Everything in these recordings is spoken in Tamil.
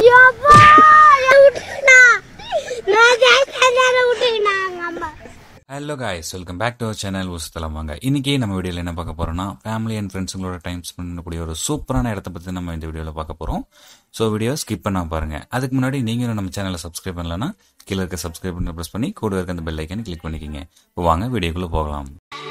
ஐயோ அப்பா என்னை விட்டுருண்ணா நான் ஜெயிச்சேன் விட்டுருண்ணா எங்க அம்மா hello guys welcome back to our channel உசுத்தலம் வாங்க இன்னைக்கு நம்ம வீடியோவில் என்ன பார்க்க போறோம்னா ஃபேமிலி அண்ட் ஃப்ரெண்ட்ஸுங்களோட டைம் ஸ்பெண்ட் பண்ணக்கூடிய ஒரு சூப்பரான இடத்த பற்றி நம்ம இந்த வீடியோவில் பார்க்க போகிறோம் ஸோ வீடியோ ஸ்கிப் பண்ணாம பாருங்க அதுக்கு முன்னாடி நீங்களும் நம்ம சேனலை சப்ஸ்கிரைப் பண்ணலன்னா கீழே இருக்க சப்ஸ்கிரைப் பண்ணி ப்ரெஸ் பண்ணி கூட இருக்க அந்த பெல் ஐக்கன் கிளிக் பண்ணிக்கிங்க இப்போ வாங்க வீடியோக்குள்ளே போகலாம்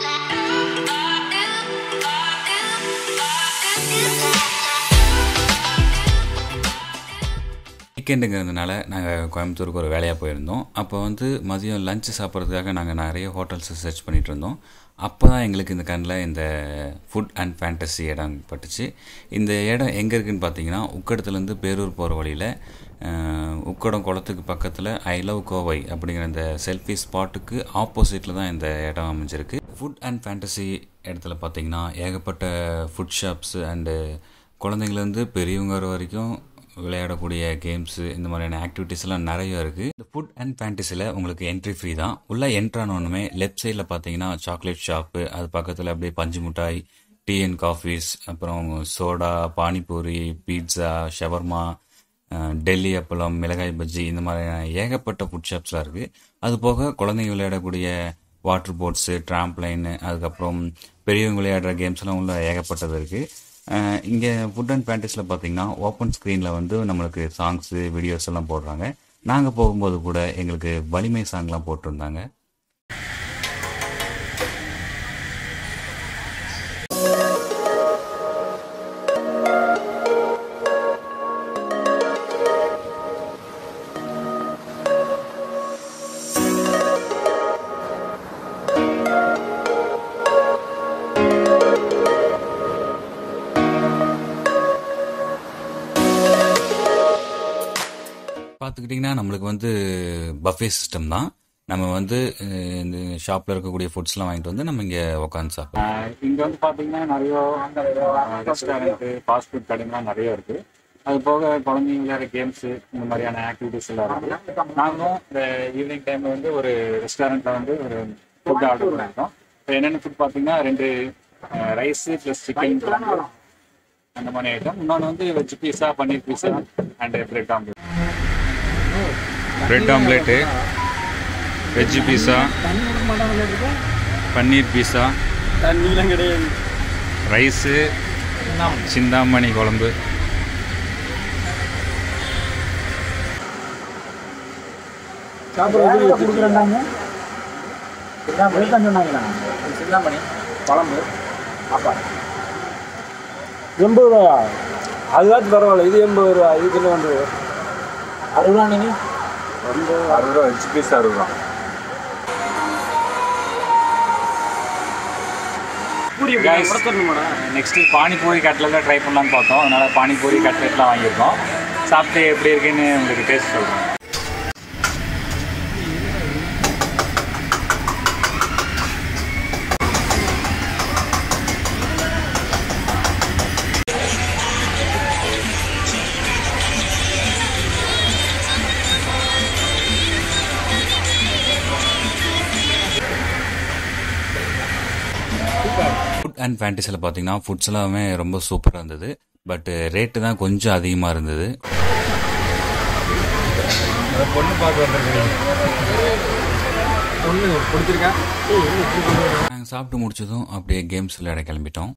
வீக்கெண்டுங்கிறதுனால நாங்கள் கோயம்புத்தூருக்கு ஒரு வேலையாக போயிருந்தோம் அப்போ வந்து மதியம் லஞ்சு சாப்பிட்றதுக்காக நாங்கள் நிறைய ஹோட்டல்ஸ் சர்ச் பண்ணிட்டு இருந்தோம் அப்போ தான் எங்களுக்கு இந்த கண்ணில் இந்த ஃபுட் அண்ட் ஃபேண்டசி இடம் பட்டுச்சு இந்த இடம் எங்கே இருக்குன்னு பார்த்தீங்கன்னா உக்கடத்துலேருந்து பேரூர் போகிற வழியில் அஹ், உக்கடம் குளத்துக்கு பக்கத்தில் ஐ லவ் கோவை அப்படிங்கிற இந்த செல்ஃபி ஸ்பாட்டுக்கு ஆப்போசிட்டில் தான் இந்த இடம் அமைஞ்சிருக்கு ஃபுட் அண்ட் ஃபேண்டசி இடத்துல பார்த்தீங்கன்னா ஏகப்பட்ட ஃபுட் ஷாப்ஸு அண்டு குழந்தைங்கலேருந்து பெரியவங்க வர வரைக்கும் விளையாடக்கூடிய கேம்ஸு இந்த மாதிரியான ஆக்டிவிட்டீஸ் எல்லாம் நிறைய இருக்குது இந்த ஃபுட் அண்ட் ஃபேண்டசியில் உங்களுக்கு என்ட்ரி ஃப்ரீ தான் உள்ளே என்ட்ரானோன்னுமே லெஃப்ட் சைடில் பார்த்தீங்கன்னா சாக்லேட் ஷாப்பு அது பக்கத்தில் அப்படியே பஞ்சு மிட்டாய் டீ அண்ட் காஃபீஸ் அப்புறம் சோடா பானிபூரி பீட்சா ஷவர்மா அஹ், டெல்லி அப்பளம் மிளகாய் பஜ்ஜி இந்த மாதிரியான ஏகப்பட்ட ஃபுட் ஷாப்ஸ்லாம் இருக்குது அது போக குழந்தைங்க விளையாடக்கூடிய வாட்டர் போட்ஸு ட்ராம்ப்ளைனு அதுக்கப்புறம் பெரியவங்க விளையாடுற கேம்ஸ்லாம் உள்ள ஏகப்பட்டது இருக்குது இங்கே ஃபுட் அண்ட் பேண்டஸில் பார்த்தீங்கன்னா ஓப்பன் ஸ்க்ரீனில் வந்து நம்மளுக்கு சாங்ஸு வீடியோஸ் எல்லாம் போடுறாங்க நாங்கள் போகும்போது கூட எங்களுக்கு வலிமை சாங்லாம் போட்டிருந்தாங்க பார்த்துக்கிட்டிங்கன்னா நம்மளுக்கு வந்து பஃபே சிஸ்டம் தான் நம்ம வந்து அஹ், இந்த ஷாப்பில் இருக்கக்கூடிய ஃபுட்ஸ்லாம் வாங்கிட்டு வந்து நம்ம இங்கே உட்காந்து சாப்பிடலாம் இங்க வந்து பாத்தீங்கன்னா நிறைய ரெஸ்டாரண்ட் ஃபாஸ்ட் ஃபுட் கடைங்கலாம் நிறைய இருக்கு அது போக குழந்தைங்க விளையாடுற கேம்ஸ் இந்த மாதிரியான ஆக்டிவிட்டிஸ் எல்லாம் இருக்கு நாங்களும் இந்த ஈவினிங் டைம்ல வந்து ஒரு ரெஸ்டாரண்ட்ல வந்து ஒரு ஃபுட் ஆர்டர் பண்ணிருக்கோம் இப்போ என்னென்ன ஃபுட் பாத்தீங்கன்னா ரெண்டு ரைஸ் ப்ளஸ் சிக்கன் அந்த மாதிரி ஐட்டம் இன்னொன்று வந்து veg pizza paneer pizza and bread omelette bread omelette veg pizza paneer pizza தண்ணிலாம் கிடையாது ரைஸு சிந்தாமணி குழம்பு சாப்பிட்றது கொடுக்குறேன்னாங்க சொன்னாங்களா சிந்தாமணி குழம்பு சாப்பாடு எண்பது ரூபாயா அதுவாச்சும் பரவாயில்ல இது எண்பது ரூபா இதுக்கு என்ன வந்து அறுபது ரூபா நீங்கள் ரொம்ப அறுபது ரூபா வெஜ் பீஸ் அறுபது ரூபா நெக்ஸ்ட் பானிபூரி கட்லெட்லாம் ட்ரை பண்ணலாம்னு பார்த்தோம் அதனால பானிபூரி கட்லெட்லாம் வாங்கியிருக்கோம் சாப்பிட்டு எப்படி இருக்குன்னு உங்களுக்கு டேஸ்ட் சொல்கிறேன் ஃபுட் அண்ட் ஃபேண்டஸியில் பார்த்தீங்கன்னா ஃபுட்ஸ் எல்லாமே ரொம்ப சூப்பராக இருந்தது பட் ரேட்டு தான் கொஞ்சம் அதிகமாக இருந்தது பொண்ணு பார்க்க வந்துருக்கீங்க ஒன்று பிடிச்சிருக்கா நாங்கள் சாப்பிட்டு முடிச்சதும் அப்படியே கேம்ஸ் விளையாட கிளம்பிட்டோம்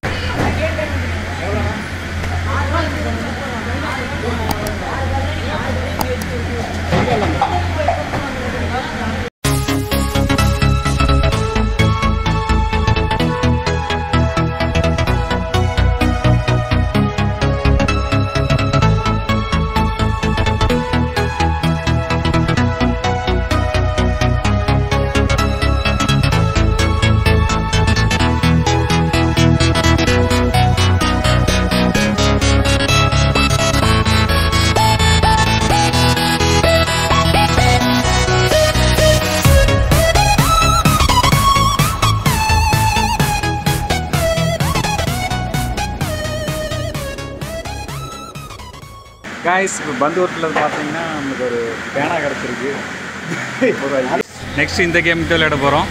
காய்ஸ் இப்போ பந்தூரத்தில் பார்த்தீங்கன்னா நமக்கு ஒரு பேனா கிடச்சிருக்கு நெக்ஸ்ட் இந்த கேம் விளையாட போகிறோம்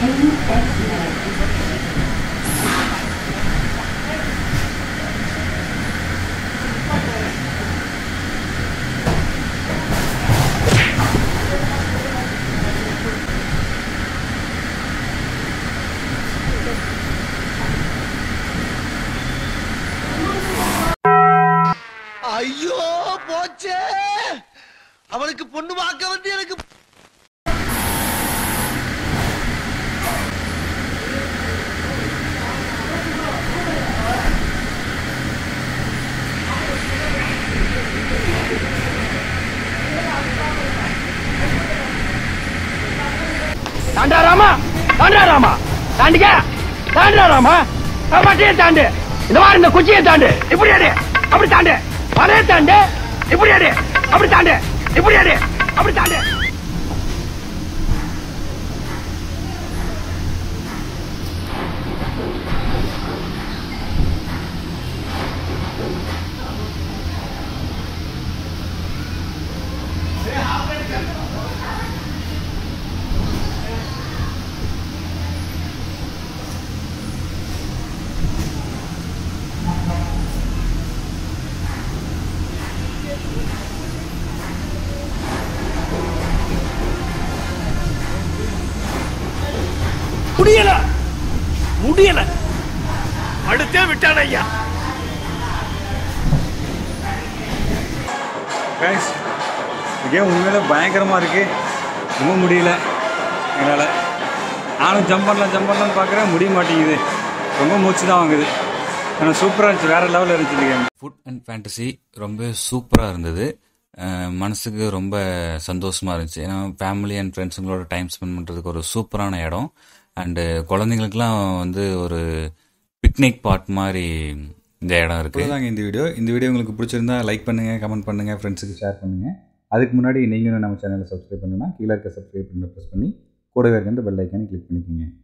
ஐயோ போச்சே அவளுக்கு பொண்ணு பார்க்க வந்து எனக்கு தாண்டா ராமா தாண்டா ராமா தாண்டிக்க தாண்டா ராமா மட்டையை தாண்டு இந்த மாதிரி இந்த குச்சியை தாண்டு இப்படி அடி அப்படி தாண்டு வரைய தாண்டு இப்படி அடி அப்படி தாண்டு இப்படி அடி அப்படி தாண்டு முடியல முடியல அடுத்தே விட்டான ஐயா கைஸ் கேம் உண்மையிலே பயங்கரமாக இருக்குது ரொம்ப முடியல என்னால் நானும் ஜம்ப் பண்ணலாம் ஜம்ப் பண்ணலாம்னு பார்க்குறேன் முடிய மாட்டேங்குது ரொம்ப மூச்சு தான் வாங்குது ஆனால் சூப்பராக இருந்துச்சு வேறு லெவலில் இருந்துச்சு இந்த கேம் ஃபுட் அண்ட் ஃபேண்டசி ரொம்ப சூப்பராக இருந்தது அஹ் மனசுக்கு ரொம்ப சந்தோஷமாக இருந்துச்சு ஏன்னா ஃபேமிலி அண்ட் ஃப்ரெண்ட்ஸுங்களோட டைம் ஸ்பெண்ட் பண்ணுறதுக்கு ஒரு சூப்பரான இடம் அண்டு குழந்தைங்களுக்குலாம் வந்து ஒரு பிக்னிக் பாட் மாதிரி இந்த இடம் இருக்குது தாங்க இந்த வீடியோ இந்த வீடியோ உங்களுக்கு பிடிச்சிருந்தா லைக் பண்ணுங்கள் கமெண்ட் பண்ணுங்கள் ஃப்ரெண்ட்ஸுக்கு ஷேர் பண்ணுங்கள் அதுக்கு முன்னாடி நீங்களும் நம்ம சேனலை சப்ஸ்கிரைப் பண்ணுன்னா கீழே இருக்க சப்ஸ்கிரைப் பண்ண ப்ரெஸ் பண்ணி கூடவே இருக்க இந்த பெல் ஐக்கானை கிளிக் பண்ணிக்கோங்க